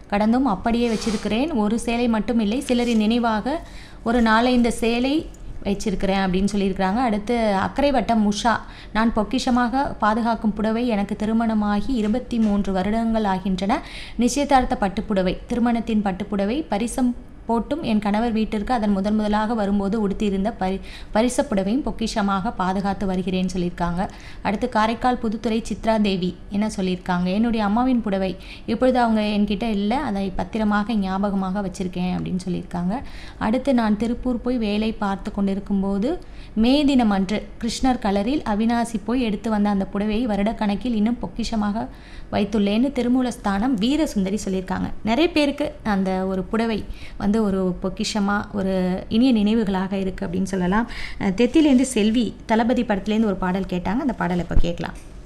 கடந்தும் அப்படியே வச்சிருக்கிறேன் ஒரு சேலை மட்டும் இல்லை சிலரின் நினைவாக ஒரு நாலైந்து சேலை வச்சிருக்கிறேன் அப்படின்னு சொல்லியிருக்கிறாங்க அடுத்து அக்கரை வட்டம் உஷா நான் பொக்கிஷமாக பாதுகாக்கும் புடவை எனக்கு திருமணமாகி இருபத்தி மூன்று வருடங்கள் ஆகின்றன நிச்சயதார்த்த பட்டுப்புடவை திருமணத்தின் பட்டுப்புடவை பரிசம் போட்டும் என் கணவர் வீட்டிற்கு அதன் முதன் முதலாக வரும்போது உடுத்தியிருந்த பரி பரிச புடவையும் பொக்கிஷமாக பாதுகாத்து வருகிறேன்னு சொல்லியிருக்காங்க அடுத்து காரைக்கால் புதுத்துறை சித்ரா தேவி என்ன சொல்லியிருக்காங்க என்னுடைய அம்மாவின் புடவை இப்பொழுது அவங்க என்கிட்ட இல்லை அதை பத்திரமாக ஞாபகமாக வச்சுருக்கேன் அப்படின்னு சொல்லியிருக்காங்க அடுத்து நான் திருப்பூர் போய் வேலை பார்த்து கொண்டிருக்கும்போது மே தினம் அன்று கிருஷ்ணர் கலரில் அவினாசி போய் எடுத்து வந்த அந்த புடவையை வருடக்கணக்கில் இன்னும் பொக்கிஷமாக வைத்துள்ளேன்னு திருமூலஸ்தானம் வீரசுந்தரி சொல்லியிருக்காங்க நிறைய பேருக்கு அந்த ஒரு புடவை வந்து ஒரு பொக்கிஷமாக ஒரு இனிய நினைவுகளாக இருக்குது அப்படின்னு சொல்லலாம் அஹ் தெத்திலேருந்து செல்வி தளபதி படத்துலேருந்து ஒரு பாடல் கேட்டாங்க அந்த பாடலை இப்போ கேட்கலாம்